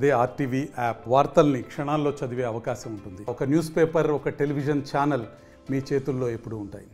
అదే RTV app వార్తల్ని క్షణాల్లో చదివే అవకాశం ఉంటుంది ఒక న్యూస్ పేపర్ ఒక టెలివిజన్ ఛానల్ మీ చేతుల్లో ఎప్పుడూ ఉంటాయి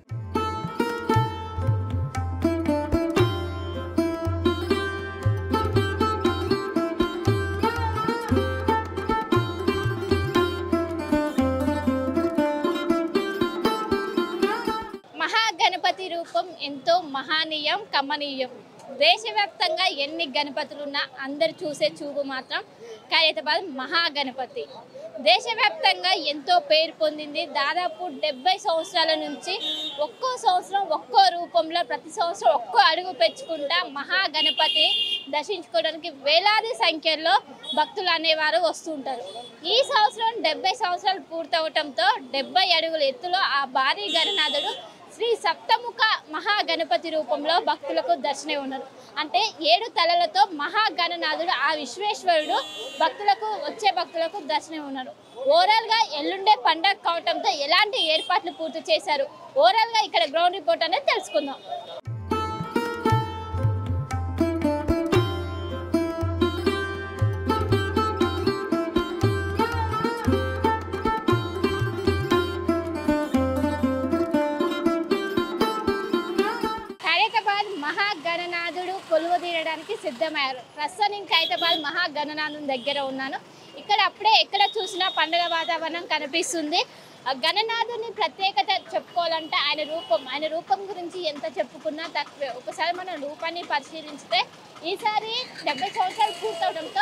మహాగణపతి రూపం ఎంతో మహానీయం కమనీయం దేశవ్యాప్తంగా ఎన్ని గణపతులున్నా అందరు చూసే చూపు మాత్రం ఖైరతాబాద్ మహాగణపతి దేశవ్యాప్తంగా ఎంతో పేరు పొందింది దాదాపు డెబ్బై సంవత్సరాల నుంచి ఒక్కో సంవత్సరం ఒక్కో రూపంలో ప్రతి సంవత్సరం ఒక్కో అడుగు పెంచుకుంటా మహాగణపతి దర్శించుకోవడానికి వేలాది సంఖ్యలో భక్తులు అనేవారు వస్తుంటారు ఈ సంవత్సరం డెబ్బై సంవత్సరాలు పూర్తవటంతో డెబ్బై అడుగుల ఎత్తులో ఆ భారీ గణనాథుడు శ్రీ సప్తముఖ మహాగణపతి రూపంలో భక్తులకు దర్శనం ఉన్నారు అంటే ఏడు తలలతో మహాగణనాథుడు ఆ విశ్వేశ్వరుడు భక్తులకు వచ్చే భక్తులకు దర్శనం ఉన్నారు ఓవరాల్ గా ఎల్లుండే పండగ కావటంతో ఎలాంటి ఏర్పాట్లు పూర్తి చేశారు ఓవరాల్ గా ఇక్కడ గ్రౌండ్ రిపోర్ట్ అనేది తెలుసుకుందాం ఖైరతాబాద్ మహాగణనాథుడు కొలువు తీరడానికి సిద్ధమయ్యారు ప్రస్తుతం నేను ఖైరతాబాద్ మహాగణనాథుని దగ్గర ఉన్నాను ఇక్కడ అప్పుడే ఎక్కడ చూసినా పండుగ వాతావరణం కనిపిస్తుంది ఆ గణనాథుని ప్రత్యేకత చెప్పుకోవాలంటే ఆయన రూపం ఆయన రూపం గురించి ఎంత చెప్పుకున్నా తక్కువే ఒకసారి మనం రూపాన్ని పరిశీలించితే ఈసారి డెబ్బై సంవత్సరాలు పూర్తవడంతో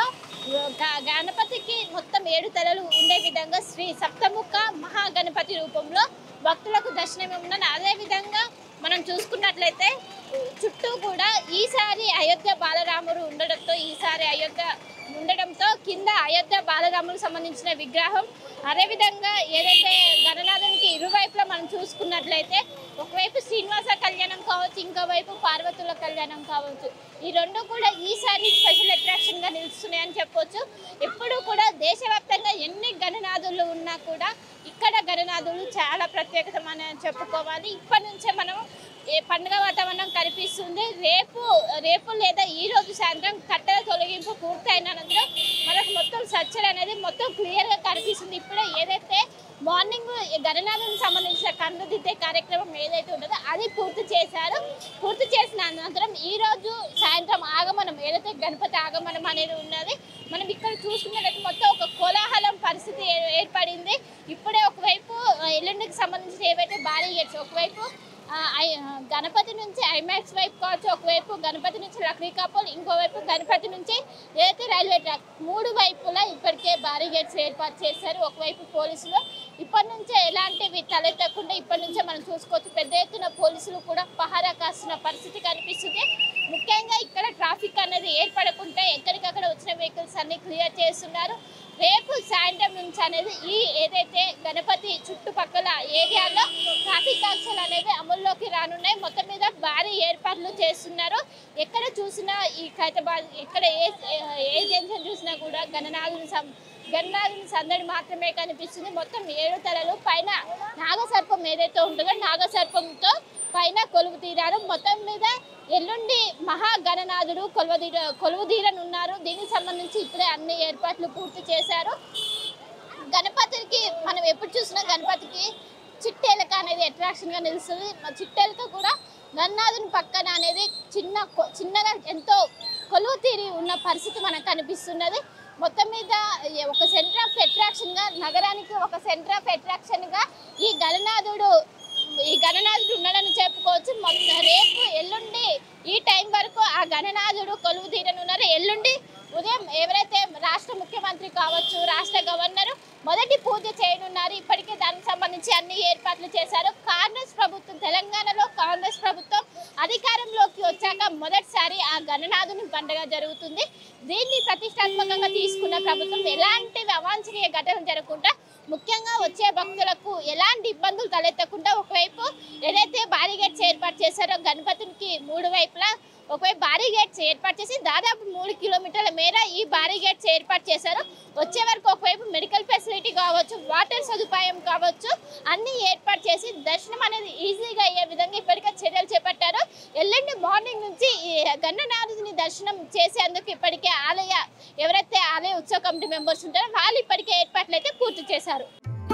గ- గణపతికి మొత్తం ఏడు తలలు ఉండే విధంగా శ్రీ సప్తముఖ మహాగణపతి రూపంలో భక్తులకు దర్శనం ఉన్నది అదేవిధంగా మనం చూసుకున్నట్లయితే చుట్టూ కూడా ఈసారి అయోధ్య బాలరాముడు ఉండడంతో ఈసారి అయోధ్య ఉండడంతో కింద అయోధ్య బాలరాములకు సంబంధించిన విగ్రహం అదేవిధంగా ఏదైతే గణనాథునికి ఇరువైపులా మనం చూసుకున్నట్లయితే ఒకవైపు శ్రీనివాస కళ్యాణం కావచ్చు ఇంకోవైపు పార్వతుల కళ్యాణం కావచ్చు ఈ రెండు కూడా ఈసారి స్పెషల్ అట్రాక్షన్ గా నిలుస్తున్నాయని చెప్పొచ్చు ఎప్పుడు కూడా దేశవ్యాప్తంగా ఎన్ని గణనాథులు ఉన్నా కూడా ఇక్కడ గణనాథులు చాలా ప్రత్యేకత మనం చెప్పుకోవాలి ఇప్పటి నుంచే మనం ఏ పండుగ వాతావరణం కనిపిస్తుంది రేపు రేపు లేదా ఈ రోజు సాయంత్రం కట్టెల తొలగింపు పూర్తయిన అనంతరం మనకు మొత్తం సచ్చలు అనేది మొత్తం క్లియర్ గా కనిపిస్తుంది ఇప్పుడే ఏదైతే మార్నింగ్ గణనాథునికి సంబంధించిన కన్ను దిద్దే కార్యక్రమం ఏదైతే ఉంటుందో అది పూర్తి చేశారు పూర్తి చేసిన అనంతరం ఈ రోజు సాయంత్రం ఆగమనం ఏదైతే గణపతి ఆగమనం అనేది ఉన్నది మనం ఇక్కడ చూసుకున్నట్లయితే మొత్తం ఒక కోలాహలం పరిస్థితి ఏ- ఏర్పడింది ఇప్పుడే ఒకవైపు ఆ, ఎల్లుండికి సంబంధించిన ఏవైతే భారీ గేట్స్ ఒకవైపు ఆ, ఐ- ఆ, గణపతి నుంచి ఐమాక్స్ వైపు కావచ్చు ఒకవైపు గణపతి నుంచి లక్డీ కపూల్ ఇంకోవైపు గణపతి నుంచి ఏదైతే రైల్వే ట్రాక్ మూడు వైపులా ఇప్పటికే భారీ గేట్స్ ఏర్పాటు చేశారు ఒకవైపు పోలీసులు ఇప్పటి నుంచే ఎలాంటివి తలెత్తకుండా ఇప్పటి నుంచే మనం చూసుకోవచ్చు పెద్ద ఎత్తున పోలీసులు కూడా పహారా కాస్తున్న పరిస్థితి కనిపిస్తుంది ముఖ్యంగా ఇక్కడ ట్రాఫిక్ అనేది ఏర్పడకుండా ఎక్కడికక్కడ వచ్చిన వెహికల్స్ అన్ని క్లియర్ చేస్తున్నారు రేపు సాయంత్రం నుంచి అనేది ఈ ఏదైతే గణపతి చుట్టుపక్కల ఏరియాలో ట్రాఫిక్ ఆంక్షలు అనేవి అమల్లోకి రానున్నాయి మొత్తం మీద భారీ ఏర్పాట్లు చేస్తున్నారు ఎక్కడ చూసినా ఈ ఖైతాబాద్ ఎక్కడ ఏ ఏ జంక్షన్ చూసినా కూడా గణనాథుని సం గణనాథుని సందడి మాత్రమే కనిపిస్తుంది మొత్తం ఏడు తలలు పైన నాగసర్పం ఏదైతే ఉంటుందో నాగసర్పంతో పైన కొలువు తీరారు మొత్తం మీద ఎల్లుండి మహాగణనాథుడు కొలువు తీర కొలువు తీరనున్నారు దీనికి సంబంధించి ఇప్పుడే అన్ని ఏర్పాట్లు పూర్తి చేశారు గణపతికి మనం ఎప్పుడు చూసినా గణపతికి చిట్టేలక అనేది అట్రాక్షన్ గా నిలుస్తుంది మా చిట్టేలక కూడా గన్నాథుని పక్కన అనేది చిన్న కొ- చిన్నగా ఎంతో కొలువు తీరి ఉన్న పరిస్థితి మనకు కనిపిస్తున్నది మొత్తం మీద ఈ ఒక సెంటర్ ఆఫ్ అట్రాక్షన్ గా నగరానికి ఒక సెంటర్ ఆఫ్ అట్రాక్షన్ గా ఈ గణనాథుడు ఈ గణనాథుడు ఉన్నాడని చెప్పుకోవచ్చు మొత్తం రేపు ఎల్లుండి ఈ టైం వరకు ఆ గణనాథుడు కొలువు తీరనున్నారు ఎల్లుండి ఉదయం ఎవరైతే రాష్ట్ర ముఖ్యమంత్రి కావచ్చు రాష్ట్ర గవర్నర్ మొదటి పూజ చేయనున్నారు ఇప్పటికే దానికి సంబంధించి అన్ని ఏర్పాట్లు చేశారు కాంగ్రెస్ ప్రభుత్వం తెలంగాణలో కాంగ్రెస్ ప్రభుత్వం అధికారంలోకి వచ్చాక మొదటిసారి ఆ గణనాథుని పండుగ జరుగుతుంది దీన్ని ప్రతిష్టాత్మకంగా తీసుకున్న ప్రభుత్వం ఎలాంటి అవాంఛనీయ ఘటనలు జరగకుండా ముఖ్యంగా వచ్చే భక్తులకు ఎలాంటి ఇబ్బందులు తలెత్తకుండా ఒకవైపు ఏదైతే భారీ గేట్స్ ఏర్పాటు చేశారో గణపతికి మూడు వైపులా ఒకవైపు భారీ గేట్స్ ఏర్పాటు చేసి దాదాపు మూడు కిలోమీటర్ల మేర ఈ భారీ గేట్స్ ఏర్పాటు చేశారు వచ్చే వరకు ఒకవైపు మెడికల్ ఫెసిలిటీ కావచ్చు వాటర్ సదుపాయం కావచ్చు అన్ని ఏర్పాటు చేసి దర్శనం అనేది ఈజీగా అయ్యే విధంగా ఇప్పటికే చర్యలు చేపట్టారు ఎల్లుండి మార్నింగ్ నుంచి ఈ గన్ననాథుని దర్శనం చేసేందుకు ఇప్పటికే ఆలయ ఎవరైతే ఆలయ ఉత్సవ కమిటీ మెంబర్స్ ఉంటారో వాళ్ళు ఇప్పటికే ఏర్పాట్లు అయితే పూర్తి చేశారు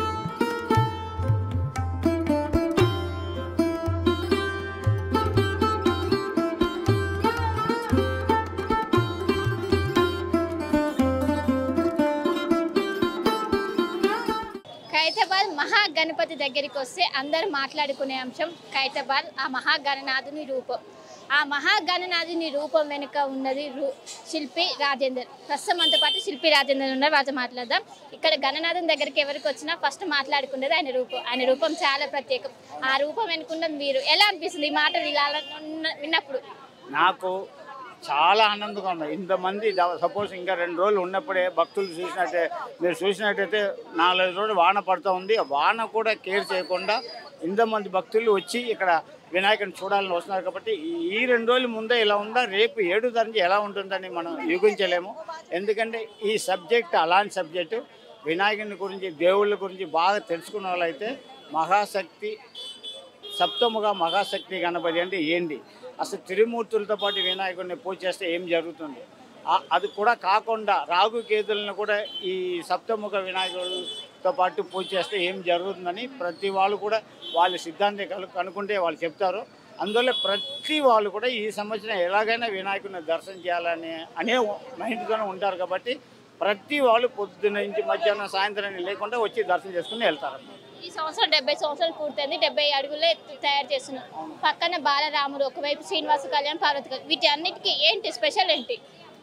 ఖైరతాబాద్ మహాగణపతి దగ్గరికి వస్తే అందరూ మాట్లాడుకునే అంశం ఖైరతాబాద్ ఆ మహాగణనాథుని రూపం ఆ మహాగణనాథుని రూపం వెనుక ఉన్నది రూ శిల్పి రాజేందర్ ప్రస్తుతం మనతో పాటు శిల్పి రాజేందర్ ఉన్నారు వాళ్ళతో మాట్లాడదాం ఇక్కడ గణనాథుని దగ్గరికి ఎవరికి వచ్చినా ఫస్ట్ మాట్లాడుకునేది ఆయన రూపం ఆయన రూపం చాలా ప్రత్యేకం ఆ రూపం వెనుకున్నది మీరు ఎలా అనిపిస్తుంది ఈ మాట వినాల విన్నప్పుడు నాకు చాలా ఆనందంగా ఉంది ఇంతమంది సపోజ్ ఇంకా రెండు రోజులు ఉన్నప్పుడే భక్తులు చూసినట్టే మీరు చూసినట్టయితే నాలుగు రోజులు వాన పడుతూ ఉంది ఆ వాన కూడా కేర్ చేయకుండా ఇంతమంది భక్తులు వచ్చి ఇక్కడ వినాయకుని చూడాలని వస్తున్నారు కాబట్టి ఈ- ఈ రెండు రోజుల ముందే ఇలా ఉందా రేపు ఏడు తరగతి ఎలా ఉంటుందని మనం యూహించలేము ఎందుకంటే ఈ సబ్జెక్ట్ అలాంటి సబ్జెక్టు వినాయకుని గురించి దేవుళ్ళ గురించి బాగా తెలుసుకున్న వాళ్ళైతే మహాశక్తి సప్తముగా మహాశక్తి గణపతి అంటే ఏంటి అసలు త్రిమూర్తులతో పాటు వినాయకుడిని పూజ చేస్తే ఏం జరుగుతుంది ఆ- అది కూడా కాకుండా రాగు కేతులను కూడా ఈ సప్తముఖ వినాయకుడితో పాటు పూజ చేస్తే ఏం జరుగుతుందని ప్రతి వాళ్ళు కూడా వాళ్ళ సిద్ధాంతం కను కనుక్కుంటే వాళ్ళు చెప్తారు అందువల్ల ప్రతి వాళ్ళు కూడా ఈ సంవత్సరం ఎలాగైనా వినాయకుడిని దర్శనం చేయాలని అనే మైండ్తోనే ఉంటారు కాబట్టి ప్రతి వాళ్ళు పొద్దున్న నుంచి మధ్యాహ్నం సాయంత్రం లేకుండా వచ్చి దర్శనం చేసుకుని వెళ్తారు ఈ సంవత్సరం డెబ్బై సంవత్సరాలు పూర్తయింది డెబ్బై అడుగులే తయారు చేస్తున్నారు పక్కన బాలరాముడు ఒకవైపు శ్రీనివాస కళ్యాణ్ పార్వతి కళ్యాణ్ వీటి అన్నిటికీ ఏంటి స్పెషల్ ఏంటి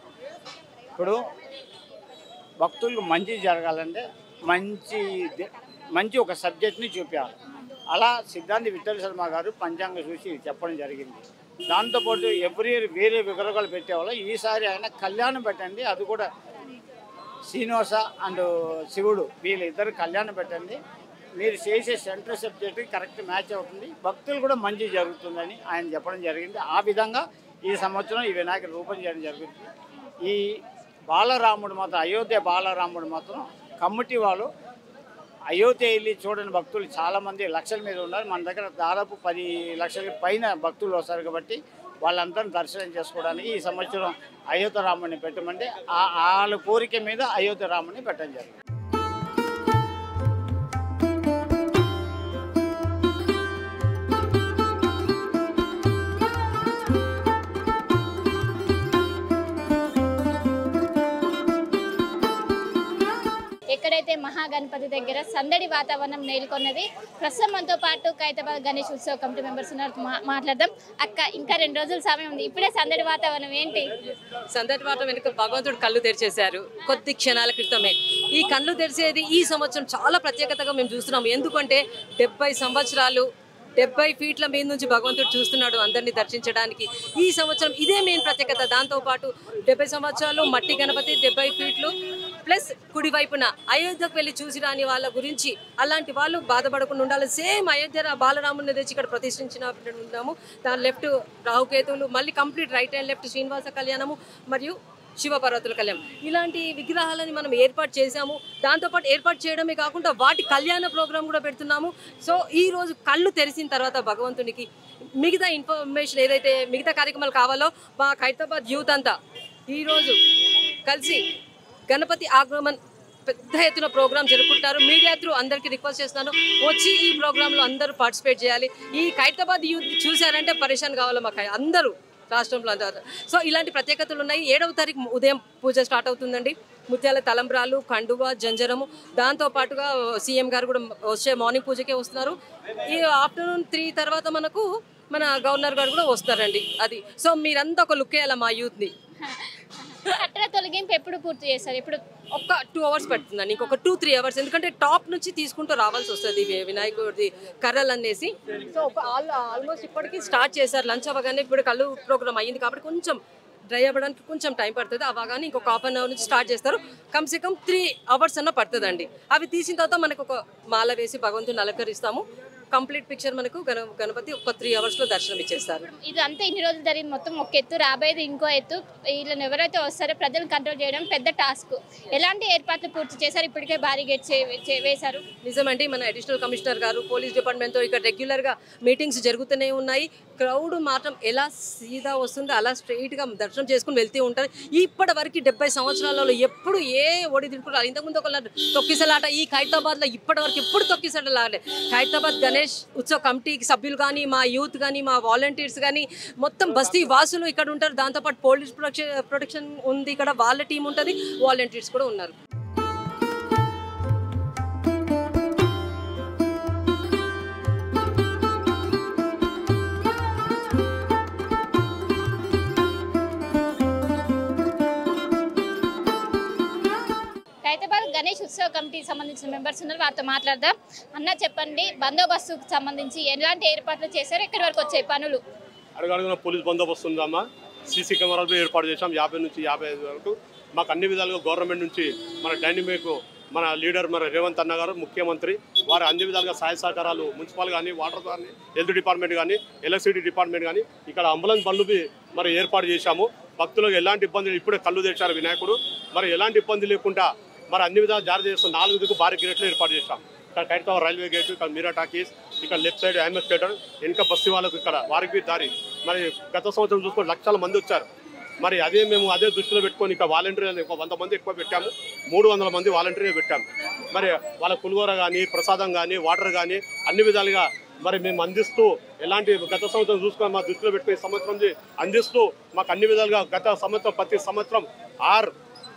ఇప్పుడు భక్తులకు మంచి జరగాలంటే మంచి దే- మంచి ఒక సబ్జెక్ట్ని చూపించాలి అలా సిద్ధాంతి విఠల శర్మ గారు పంచాంగం చూసి చెప్పడం జరిగింది దాంతోపాటు ఎవ్రీ ఇయర్ వేరే విగ్రహాలు పెట్టేవాళ్ళు ఈసారి ఆయన కళ్యాణం పెట్టండి అది కూడా శ్రీనివాస అండ్ శివుడు వీళ్ళిద్దరు కళ్యాణం పెట్టండి మీరు చేసే సెంటర్ సబ్జెక్ట్ కరెక్ట్ మ్యాచ్ అవుతుంది భక్తులు కూడా మంచి జరుగుతుందని ఆయన చెప్పడం జరిగింది ఆ విధంగా ఈ సంవత్సరం ఈ వినాయకుడు రూపం చేయడం జరుగుతుంది ఈ బాలరాముడు మాత్రం అయోధ్య బాలరాముడు మాత్రం కమిటీ వాళ్ళు అయోధ్య వెళ్ళి చూడని భక్తులు చాలామంది లక్షల మీద ఉన్నారు మన దగ్గర దాదాపు పది లక్షల పైన భక్తులు వస్తారు కాబట్టి వాళ్ళందరిని దర్శనం చేసుకోవడానికి ఈ సంవత్సరం అయోధ్య రాముడిని పెట్టమంటే ఆ వాళ్ళ కోరిక మీద అయోధ్య రాముడిని పెట్టడం జరిగింది ఎక్కడైతే మహాగణపతి దగ్గర సందడి వాతావరణం నెలకొన్నది ప్రస్తుతం మనతో పాటు ఖైరతాబాద్ గణేష్ ఉత్సవ కమిటీ మెంబర్స్ ఉన్నారు మా- మాట్లాడదాం అక్క ఇంకా రెండు రోజుల సమయం ఉంది ఇప్పుడే సందడి వాతావరణం ఏంటి సందటి మాట వెనుక భగవంతుడు కళ్ళు తెరిచేశారు కొద్ది క్షణాల క్రితమే ఈ కళ్ళు తెరిచేది ఈ సంవత్సరం చాలా ప్రత్యేకతగా మేము చూస్తున్నాము ఎందుకంటే డెబ్బై సంవత్సరాలు డెబ్బై ఫీట్ల మీద నుంచి భగవంతుడు చూస్తున్నాడు అందరినీ దర్శించడానికి ఈ సంవత్సరం ఇదే మెయిన్ ప్రత్యేకత దాంతోపాటు డెబ్బై సంవత్సరాలు మట్టి గణపతి డెబ్బై ఫీట్లు ప్లస్ కుడి వైపున అయోధ్యకు వెళ్ళి చూసి రాని వాళ్ళ గురించి అలాంటి వాళ్ళు బాధపడకుండా ఉండాలి సేమ్ అయోధ్య రా- బాలరాముని తెచ్చి ఇక్కడ ప్రతిష్ఠించిన ఉన్నాము దాని లెఫ్ట్ రాహుకేతువులు మళ్ళీ complete right and left Srinivasa కళ్యాణము మరియు శివపార్వతుల కళ్యాణం ఇలాంటి విగ్రహాలని మనం ఏర్పాటు చేశాము దాంతోపాటు ఏర్పాటు చేయడమే కాకుండా వాటి కళ్యాణ ప్రోగ్రాం కూడా పెడుతున్నాము సో ఈ రోజు కళ్ళు తెరిచిన తర్వాత భగవంతునికి మిగతా ఇన్ఫర్మేషన్ ఏదైతే మిగతా కార్యక్రమాలు కావాలో మా ఖైరతాబాద్ యూత్ అంతా ఈరోజు కలిసి గణపతి ఆగమన్ పెద్ద ఎత్తున ప్రోగ్రామ్ జరుపుకుంటారు మీడియా త్రూ అందరికీ రిక్వెస్ట్ చేస్తున్నాను వచ్చి ఈ ప్రోగ్రాంలో అందరూ పార్టిసిపేట్ చేయాలి ఈ ఖైరతాబాద్ యూత్ చూశారంటే పరేషాన్ కావాలి మాకు అందరూ రాష్ట్రంలో అందరూ సో ఇలాంటి ప్రత్యేకతలు ఉన్నాయి ఏడవ తారీఖు ఉదయం పూజ స్టార్ట్ అవుతుందండి ముత్యాల తలంబ్రాలు కండువ జంజరము దాంతో పాటుగా సీఎం గారు కూడా వచ్చే మార్నింగ్ పూజకే వస్తున్నారు ఈ ఆఫ్టర్నూన్ త్రీ తర్వాత మనకు మన గవర్నర్ గారు కూడా వస్తారండి అది సో మీరంతా ఒక లుక్ వేయాలి మా యూత్ని కట్టడ తొలగింపు ఎప్పుడు పూర్తి చేస్తారు ఇప్పుడు ఒక్క టూ అవర్స్ పడుతుందండి ఇంకొక టూ త్రీ అవర్స్ ఎందుకంటే టాప్ నుంచి తీసుకుంటూ రావాల్సి వస్తుంది వి- వినాయకుడిది కర్రలు అనేసి సో ఒక ఆల్ ఆల్మోస్ట్ ఇప్పటికి స్టార్ట్ చేశారు లంచ్ అవ్వగానే ఇప్పుడు కళ్ళు ప్రోగ్రామ్ అయ్యింది కాబట్టి కొంచెం డ్రై అవ్వడానికి కొంచెం టైం పడుతుంది అవగానే ఇంకొక హాఫ్ అన్ అవర్ నుంచి స్టార్ట్ చేస్తారు కమ్సే కమ్ త్రీ అవర్స్ అన్న పడుతుందండి అవి తీసిన తర్వాత మనకు ఒక మాల వేసి భగవంతుని అలంకరిస్తాము కంప్లీట్ పిక్చర్ మనకు గణ గణపతి ఒక త్రీ అవర్స్లో దర్శనం ఇచ్చేస్తారు ఇది అంతా ఇన్ని రోజులు జరిగింది మొత్తం ఒక ఎత్తు రాబోయేది ఇంకో ఎత్తు వీళ్ళని ఎవరైతే వస్తారో ప్రజలు కంట్రోల్ చేయడం పెద్ద టాస్క్ ఎలాంటి ఏర్పాట్లు పూర్తి చేశారు ఇప్పటికే భారీ గేట్ వేశారు నిజమండి మన అడిషనల్ కమిషనర్ గారు పోలీస్ డిపార్ట్మెంట్తో ఇక్కడ రెగ్యులర్గా మీటింగ్స్ జరుగుతూనే ఉన్నాయి క్రౌడ్ మాత్రం ఎలా సీదా వస్తుందో అలా స్ట్రైట్గా దర్శనం చేసుకుని వెళ్తూ ఉంటారు ఇప్పటి వరకు డెబ్బై సంవత్సరాలలో ఎప్పుడు ఏ ఒడిదుడుకులు రాలేదు. ఇంతకుముందు ఒక తొక్కిసలాట ఈ ఖైరతాబాద్లో ఇప్పటి వరకు ఎప్పుడు తొక్కిసలాట లాగలే ఖైరతాబాద్ గణేష్ ఉత్సవ్ కమిటీకి సభ్యులు కానీ మా యూత్ కానీ మా వాలంటీర్స్ కానీ మొత్తం బస్తీ వాసులు ఇక్కడ ఉంటారు దాంతోపాటు పోలీస్ ప్రొటెక్షన్ ప్రొటెక్షన్ ఉంది ఇక్కడ వాళ్ళ టీం ఉంటుంది వాలంటీర్స్ కూడా ఉన్నారు హైదరాబాద్ గణేష్ ఉత్సవ కమిటీకి సంబంధించిన మెంబర్స్ ఉన్నారు వారితో మాట్లాడదాం అన్న చెప్పండి బందోబస్తుకు సంబంధించి ఎలాంటి ఏర్పాట్లు చేశారు ఎక్కడి వరకు వచ్చాయి పనులు అడుగడుగున పోలీస్ బందోబస్తు ఉందమ్మా సీసీ కెమెరాలు ఏర్పాటు చేశాం యాభై నుంచి యాభై ఐదు వరకు మాకు అన్ని విధాలుగా గవర్నమెంట్ నుంచి మన డైనమిక్ మన లీడర్ మన రేవంత్ అన్న గారు ముఖ్యమంత్రి వారు అన్ని విధాలుగా సహాయ సహకారాలు మున్సిపల్ కానీ వాటర్ కానీ హెల్త్ డిపార్ట్మెంట్ కానీ ఎలక్ట్రిసిటీ డిపార్ట్మెంట్ కానీ ఇక్కడ అంబులెన్స్ బండ్లు బి మరి ఏర్పాటు చేశాము భక్తులకు ఎలాంటి ఇబ్బందులు ఇప్పుడే కళ్ళు తెచ్చారు వినాయకుడు మరి ఎలాంటి ఇబ్బంది లేకుండా మరి అన్ని విధాలు జారీ చేస్తున్న నాలుగు దిక్కు భారీ గేట్లు ఏర్పాటు చేశాం ఇక్కడ ఖైరతాబాద్ రైల్వే గేట్ ఇక్కడ మీరా టాకీస్ ఇక్కడ లెఫ్ట్ సైడ్ ఎంఎస్ థియేటర్ వెనుక బస్సు వాళ్ళకు ఇక్కడ వారికి దారి మరి గత సంవత్సరం చూసుకొని లక్షల మంది వచ్చారు మరి అదే మేము అదే దృష్టిలో పెట్టుకొని ఇక్కడ వాలంటీర్ ఒక వంద మంది ఎక్కువ పెట్టాము మూడు వందల మంది వాలంటీర్ పెట్టాము మరి వాళ్ళ పులిగోర కానీ ప్రసాదం కానీ వాటర్ కానీ అన్ని విధాలుగా మరి మేము అందిస్తూ ఎలాంటి గత సంవత్సరం చూసుకొని మా దృష్టిలో పెట్టుకుని ఈ సంవత్సరం నుంచి అందిస్తూ మాకు అన్ని విధాలుగా గత సంవత్సరం ప్రతి సంవత్సరం ఆర్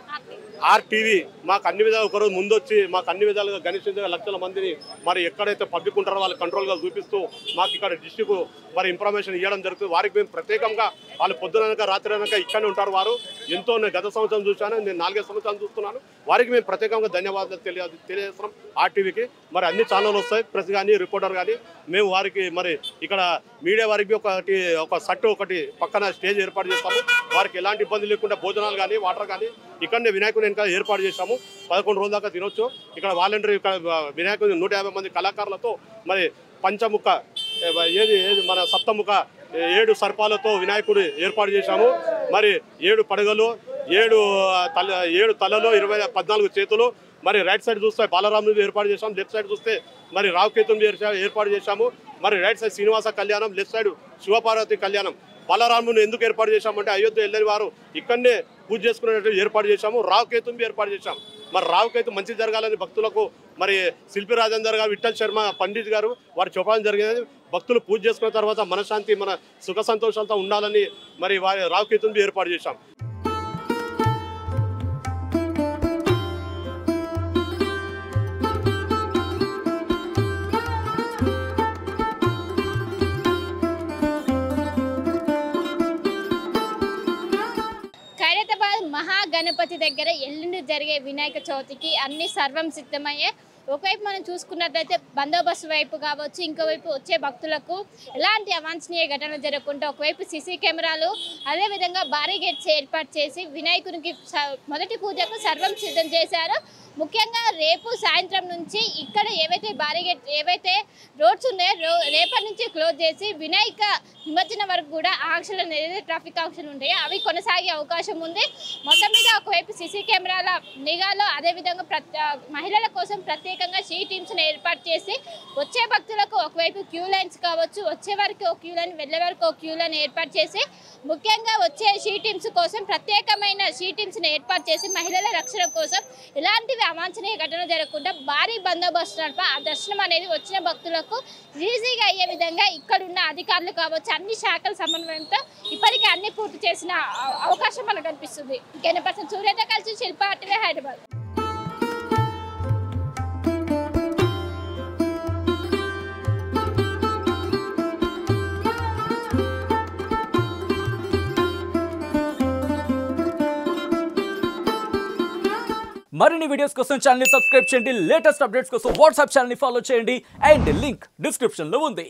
ఆర్టీవీ మాకు అన్ని విధాలుగా ఒకరోజు ముందు వచ్చి మాకు అన్ని విధాలుగా గణేష్ లక్షల మందిని మరి ఎక్కడైతే పబ్లిక్ ఉంటారో వాళ్ళు కంట్రోల్గా చూపిస్తూ మాకు ఇక్కడ డిస్టిక్ మరి ఇన్ఫర్మేషన్ ఇవ్వడం జరుగుతుంది వారికి మేము ప్రత్యేకంగా వాళ్ళు పొద్దుననక రాత్రి అనక ఇక్కడనే ఉంటారు వారు ఎంతో నేను గత సంవత్సరం చూశాను నేను నాలుగైదు సంవత్సరాలు చూస్తున్నాను వారికి మేము ప్రత్యేకంగా ధన్యవాదాలు తెలియ తెలియజేస్తున్నాం ఆర్టీవీకి మరి అన్ని ఛానల్ వస్తాయి ప్రెస్ కానీ రిపోర్టర్ కానీ మేము వారికి మరి ఇక్కడ మీడియా వారికి ఒకటి ఒక సట్టు ఒకటి పక్కన స్టేజ్ ఏర్పాటు చేస్తాము వారికి ఎలాంటి ఇబ్బంది లేకుండా భోజనాలు కానీ వాటర్ కానీ ఇక్కడనే వినాయకుని వెనక ఏర్పాటు చేశాము పదకొండు రోజుల దాకా తినొచ్చు ఇక్కడ వాలంటీర్ ఇక్కడ వినాయకుని నూట యాభై మంది కళాకారులతో మరి పంచముఖ ఏ, ఏది ఏది మన సప్తముఖ ఏ, ఏడు సర్పాలతో వినాయకుడు ఏర్పాటు చేశాము మరి ఏడు పడగలు ఏడు ఆ, తల ఏడు తలలో ఇరవై పద్నాలుగు చేతులు మరి రైట్ సైడ్ చూస్తే బాలరాముని ఏర్పాటు చేశాం లెఫ్ట్ సైడ్ చూస్తే మరి రావుకేతుని ఏర్పాటు చేశాము మరి రైట్ సైడ్ శ్రీనివాస కళ్యాణం లెఫ్ట్ సైడ్ శివపార్వతి కళ్యాణం బాలరాముని ఎందుకు ఏర్పాటు చేశామంటే అయోధ్య వెళ్ళని వారు ఇక్కడనే పూజ చేసుకునేటట్టు ఏర్పాటు చేశాము రావుకేతుని ఏర్పాటు చేశాం మరి రావుకేతు మంచి జరగాలని భక్తులకు మరి శిల్పి రాజేందర్ గారు విఠల్ శర్మ పండిత్ గారు వారు చెప్పడం జరిగింది భక్తులు పూజ చేసుకున్న తర్వాత మనశ్శాంతి మన సుఖ సంతోషాలతో ఉండాలని మరి వారి రావుకేతుని ఏర్పాటు చేశాం ఖైరతాబాద్ మహాగణపతి దగ్గర ఎల్లుండి జరిగే వినాయక చవితికి అన్ని సర్వం సిద్ధమయ్యే ఒకవైపు మనం చూసుకున్నట్లయితే బందోబస్తు వైపు కావచ్చు ఇంకోవైపు వచ్చే భక్తులకు ఎలాంటి అవాంఛనీయ ఘటనలు జరగకుండా ఒకవైపు సీసీ కెమెరాలు అదేవిధంగా భారీ గేట్స్ ఏర్పాటు చేసి వినాయకునికి స- మొదటి పూజకు సర్వం సిద్ధం చేశారు ముఖ్యంగా రేపు సాయంత్రం నుంచి ఇక్కడ ఏవైతే భారీ గేట్ ఏవైతే రోడ్స్ ఉన్నాయో రో- రేపటి నుంచి క్లోజ్ చేసి వినాయక నిమజ్జనం వరకు కూడా ఆంక్షలు ఏదైతే ట్రాఫిక్ ఆంక్షలు ఉంటాయో అవి కొనసాగే అవకాశం ఉంది మొత్తం మీద ఒకవైపు సీసీ కెమెరాల నిఘాలో అదేవిధంగా ప్రత్యే మహిళల కోసం ప్రత్యేకంగా షీ టీమ్స్ని ఏర్పాటు చేసి వచ్చే భక్తులకు ఒకవైపు క్యూ లైన్స్ కావచ్చు వచ్చే వరకు ఒక క్యూ లైన్ వెళ్ళే వరకు ఒక క్యూ లైన్ ఏర్పాటు చేసి ముఖ్యంగా వచ్చే షీ టీమ్స్ కోసం ప్రత్యేకమైన షీ టీమ్స్ని ఏర్పాటు చేసి మహిళల రక్షణ కోసం ఎలాంటివి అవాంఛనీయ ఘటన జరగకుండా భారీ బందోబస్తు నడప ఆ దర్శనం అనేది వచ్చిన భక్తులకు ఈజీగా అయ్యే విధంగా ఇక్కడున్న అధికారులు కావచ్చు అన్ని శాఖల సమన్వయంతో ఇప్పటికే అన్ని పూర్తి చేసిన అవ- అవకాశం మనకు కనిపిస్తుంది ఇంకెన్ని పర్సెంట్ సూర్యతో కలిసి శిల్ప ఆర్టీవీ హైదరాబాద్ మరిన్ని వీడియోస్ కోసం ఛానల్ సబ్స్క్రైబ్ చేయండి లేటెస్ట్ అప్డేట్స్ కోసం వాట్సాప్ ఛానల్ ఫాలో చేయండి అండ్ లింక్ డిస్క్రిప్షన్ లో ఉంది